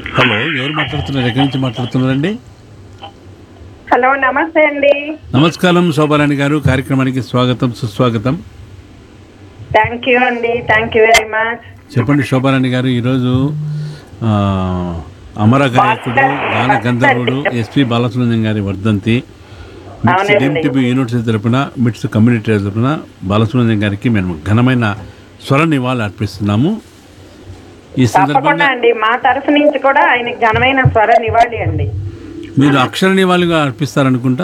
Hello ఎవరు మాట్లాడుతున్నారు ఎక్కడి నుంచి మాట్లాడుతున్నారండి హలో నమస్తే అండి నమస్కారం శోభారాణి గారు కార్యక్రమానికి స్వాగతం సుస్వాగతం థ్యాంక్ యూ అండి థ్యాంక్ యూ వెరీ మచ్ చెప్పండి శోభారాణి గారు ఈరోజు ఆ, అమర గాయకుడు గాన గంధర్వుడు ఎస్పి బాలసుబ్రహ్మణ్యం గారి వర్ధంతి మిట్స్ అవునండి. డిఎంటిబి యూనివర్సిటీ తరపున మిట్స్ కమ్యూనిటీ తరపున బాలసుబ్రహ్మణ్యం గారికి మేము ఘనమైన స్వర నివాళులు అర్పిస్తున్నాము ఈ తప్పకుండా సందర్భంగా అండి మా తరఫు నుంచి కూడా ఆయనకి ఘనమైన స్వర నివాళి అండి మీరు అక్షర నివాళిగా అర్పిస్తారనుకుంటా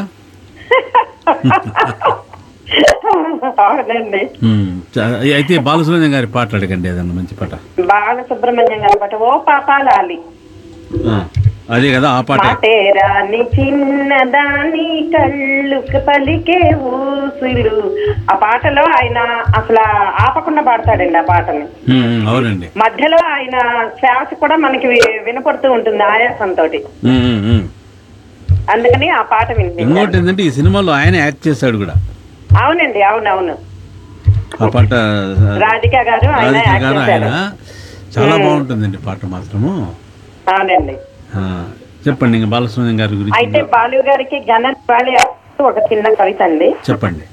అవునండి ఉమ్, చ- అయితే బాలసుబ్రహ్మణ్యం గారి పాట అడగండి ఏదన్నా మంచి పాట బాలసుబ్రహ్మణ్యం గారి పాట ఓ పాపాలాలి ఆ, అదే కదా ఆ పాట మాటేరాని చిన్నదాని కళ్ళుకు పలికే ఊసులు ఆ పాటలో ఆయన అసలు ఆపకుండా పాడతాడండి ఆ పాటని ఉమ్, ఉమ్, అవునండి మధ్యలో ఆయన శ్వాస కూడా మనకి వి- వినపడుతూ ఉంటుంది ఆయాసంతో ఉమ్, ఉమ్, ఉమ్. అందుకని ఆ పాట వినిపించాను ఇంకోటి ఏంటంటే ఈ సినిమాలో ఆయన యాక్ట్ చేశాడు కూడా అవునండి అవునవును ఆ పాట రాధిక గారు ఆయన రాధిక యాక్ట్ గారు ఆయన చేశారు చాలా బాగుంటుందండి పాట మాత్రము అవునండి ఆ, చెప్పండి ఇంకా బాలసుబ్రహ్మణ్యం గారి గురించి అయితే బాలు గారికి ఘన నివాళి అంటూ ఒక చిన్న కవిత అండి చెప్పండి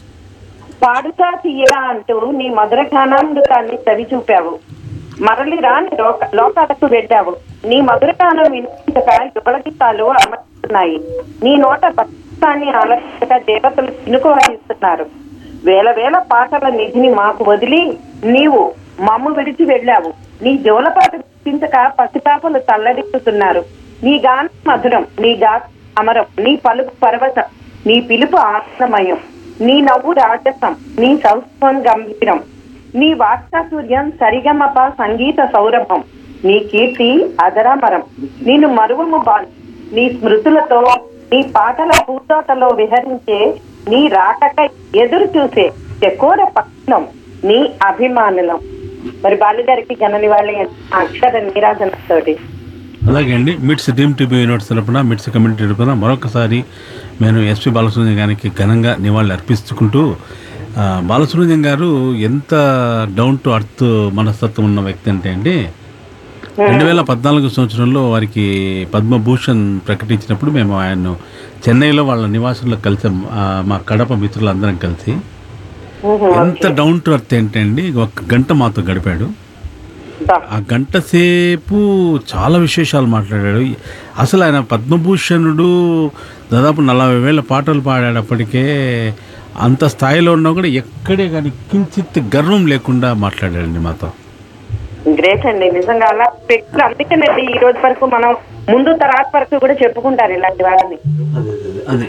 పాడుతా తీయరా అంటూ నీ మధుర గానామృతాన్ని చవి చూపావు మరలి రాని లోక లోకాలకు వెళ్ళావు నీ మధుర గానం వినిపించక యుగల గీతాలు అమర్చుతున్నాయి నీ నోట భక్తాన్ని ఆలస్యక దేవతలు చినుకు వహిస్తున్నారు వేల వేల పాటల నిధిని మాకు వదిలి నీవు మమ్ము విడిచి వెళ్ళావు నీ జోలపాట వినిపించక పసిపాపలు తల్లడిల్లుతున్నారు నీ గానం మధురం నీ గా అమరం నీ పలుకు పర్వతం నీ పిలుపు ఆనందమయం నీ నవ్వు రాజసం నీ సౌస్వం గంభీరం నీ వాక్చాతుర్యం సరిగమప సంగీత సౌరభం నీ కీర్తి అజరామరం నేను మరువము బాల్ నీ స్మృతులతో నీ పాటల పూతోటలో విహరించే నీ రాకకై ఎదురు చూసే చకోర పక్షం నీ అభిమానులం మరి బాలుగారికి ఘన నివాళి అక్షర నీరాజనతోటి అలాగే అండి మిట్స్ డ్రీమ్ టీవీ యూనివర్సిటీ తరపున మిట్స్ కమ్యూనిటీ తరపున మరొకసారి నేను ఎస్పి బాలసుబ్రహ్మణ్యం గారికి ఘనంగా నివాళులు అర్పిస్తుకుంటూ ఆ, బాలసుబ్రహ్మణ్యం గారు ఎంత డౌన్ టు అర్త్ మనస్తత్వం ఉన్న వ్యక్తి అంటే అండి రెండు వేల పద్నాలుగు సంవత్సరంలో వారికి పద్మభూషణ్ ప్రకటించినప్పుడు మేము ఆయన్ను చెన్నైలో వాళ్ళ నివాసంలో కలిసాం ఆ, మా కడప మిత్రులందరం కలిసి ఎంత డౌన్ టు అర్త్ ఏంటండి ఒక గంట మాతో గడిపాడు ఆ గంట సేపు చాలా విశేషాలు మాట్లాడాడు అసలు ఆయన పద్మభూషణుడు దాదాపు నలభై వేల పాటలు పాడేటప్పటికే అంత స్థాయిలో ఉన్నా కూడా ఎక్కడే కానీ కించిత్ గర్వం లేకుండా మాట్లాడాడండి మాతో గ్రేట్ అండి నిజంగా అలా వ్యక్తులు అందుకేనండి ఈ రోజు వరకు మనం ముందు తర్వాత వరకు కూడా చెప్పుకుంటారు ఇలాంటి వాళ్ళని అదే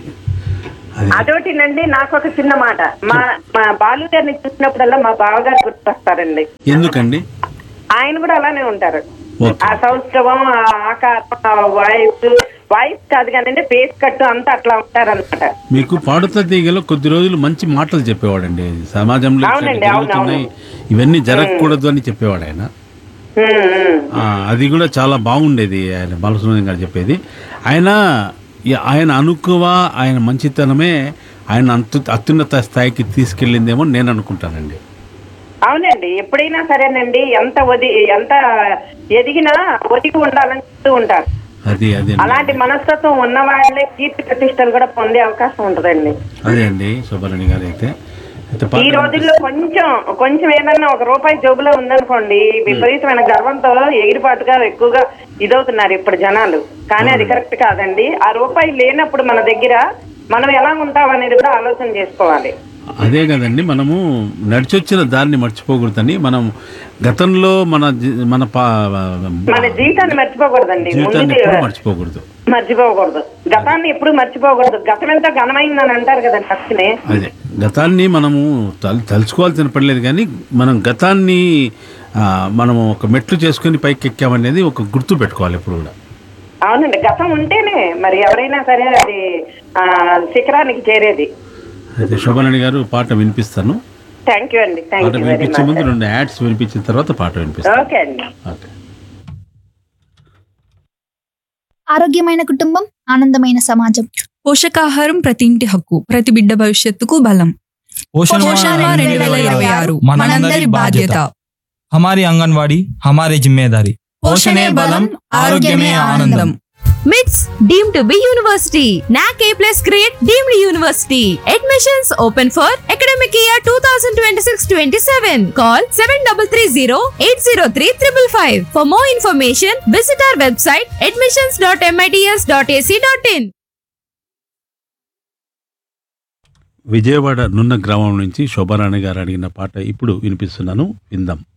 అదే అదొకటినండి నాకు ఒక చిన్న మాట మా మా బాలు గారిని చూసినప్పుడల్లా మా బావగారు గుర్తొస్తారండి ఎందుకండి ఆయన కూడా అలానే ఉంటారు ఓకే ఆ సౌష్ఠవం ఆ ఆకారం ఆ వాయిస్ వాయిస్ కాదు కానీ ఫేస్ కట్టు అంతా అట్లా ఉంటారన్నమాట మీకు పాడుతా తీగలో కొద్ది రోజులు మంచి మాటలు చెప్పేవాడండి సమాజంలో ఇట్లా అవునండి, అవును, జరుగుతున్నాయి ఇవన్నీ జరగకూడదు అని చెప్పేవాడు ఆయన ఉమ్, ఉమ్. ఆ, అది కూడా చాలా బాగుండేది ఆయన బాలసుబ్రహ్మణ్యం గారు చెప్పేది ఆయన ఈ- ఆయన అనుకువ ఆయన మంచితనమే ఆయన అంతు అత్యున్నత స్థాయికి తీసుకెళ్ళిందేమో నేను అనుకుంటానండి అవునండి ఎప్పుడైనా సరేనండి ఎంత ఒది ఎంత ఎదిగినా ఒదిగి ఉండాలని చెప్తూ ఉంటారు అది అదే అండి. అలాంటి మనస్తత్వం ఉన్న వాళ్ళే కీర్తి ప్రతిష్టలు కూడా పొందే అవకాశం ఉంటుందండి అదే అండి శోభారాణి గారు అయితే అయితే ఈ పాట రోజుల్లో కొంచెం కొంచెం ఏదన్నా ఒక రూపాయి జోబులో ఉందనుకోండి విపరీతమైన గర్వంతో ఎగిరిపాటుగా ఎక్కువగా ఇదవుతున్నారు ఇప్పుడు జనాలు కానీ అది కరెక్ట్ కాదండి ఆ రూపాయి లేనప్పుడు మన దగ్గర మనం ఎలా ఉంటాం అనేది కూడా ఆలోచన చేసుకోవాలి అదే కదండి మనము నడిచొచ్చిన దారిని మర్చిపోకూడదని మనం గతంలో మన జీ- మన పా మన జీవితాన్ని మర్చిపోకూడదండి జీవితాన్ని ముందు ఎప్పుడు మర్చిపోకూడదు మర్చిపోకూడదు గతాన్ని ఎప్పుడు మర్చిపోకూడదు గతం ఎంత ఘనమైందని అంటారు కదండి అక్షనే అదే గతాన్ని మనము తల్- తలుచుకోవాల్సిన పని లేదు కానీ మనం గతాన్ని ఆ, మనము ఒక మెట్లు చేసుకొని పైకి ఎక్కామనేది ఒక గుర్తు పెట్టుకోవాలి ఎప్పుడు కూడా అవునండి గతం ఉంటేనే మరి ఎవరైనా సరే అది ఆ, శిఖరానికి చేరేది అయితే శోభనాని గారు పాట వినిపిస్తాను థ్యాంక్ యూ అండి థ్యాంక్ పాట యూ వెరీ వినిపించే ముందు మచ్ రెండు యాడ్స్ వినిపించిన తర్వాత పాట వినిపిస్తాను ఓకే అండి ఓకే ఆరోగ్యమైన కుటుంబం ఆనందమైన సమాజం పోషకాహారం ప్రతి ఇంటి హక్కు ప్రతి బిడ్డ భవిష్యత్తుకు బలం पोषण పోషణ माह రెండు వేల ఇరవై ఆరు మనందరి మనందరి బాధ్యత हमारी आंगनवाड़ी हमारी जिम्मेदारी పోషణే బలం ఆరోగ్యమే ఆనందం మిట్స్ deem to be university NAAC A plus grade deemed university admissions open for academic year two thousand twenty six twenty seven call seven double three zero eight zero three triple five for more information visit our website admissions dot MITS dot AC dot in Vijayawada Nunna గ్రామం నుంచి శోభారాణి గారు అడిగిన పాట ఇప్పుడు వినిపిస్తున్నాను విందాం